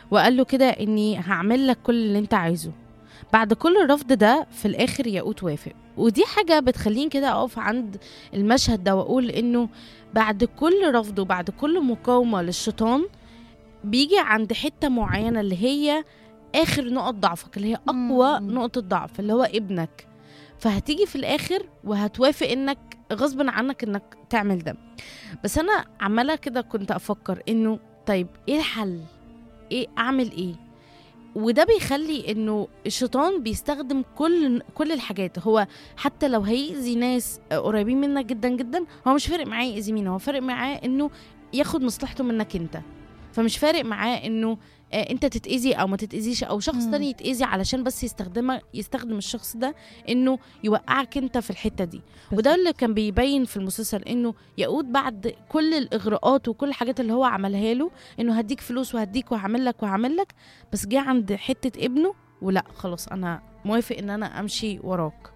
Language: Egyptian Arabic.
وقال له كده اني هعمل لك كل اللي انت عايزه بعد كل الرفض ده في الاخر ياقوت وافق ودي حاجة بتخليني كده اقف عند المشهد ده واقول انه بعد كل رفض وبعد كل مقاومة للشيطان بيجي عند حتة معينة اللي هي اخر نقط ضعفك اللي هي اقوى مم. نقطة ضعف اللي هو ابنك فهتيجي في الاخر وهتوافق انك غصب عنك انك تعمل ده بس انا عمالة كده كنت افكر انه طيب ايه الحل ايه اعمل ايه وده بيخلي انه الشيطان بيستخدم كل كل الحاجات هو حتى لو هيأذي ناس قريبين منك جدا جدا هو مش فارق معاه يأذي مين هو فارق معاه انه ياخد مصلحته منك انت فمش فارق معاه انه آه، انت تتأذي او ما تتأذيش او شخص مم. تاني يتأذي علشان بس يستخدمك يستخدم الشخص ده انه يوقعك انت في الحتة دي وده اللي كان بيبين في المسلسل انه يقود بعد كل الاغراءات وكل الحاجات اللي هو عملها له انه هديك فلوس وهديك وهعمل لك وهعمل لك بس جه عند حته ابنه ولا خلاص انا موافق ان انا امشي وراك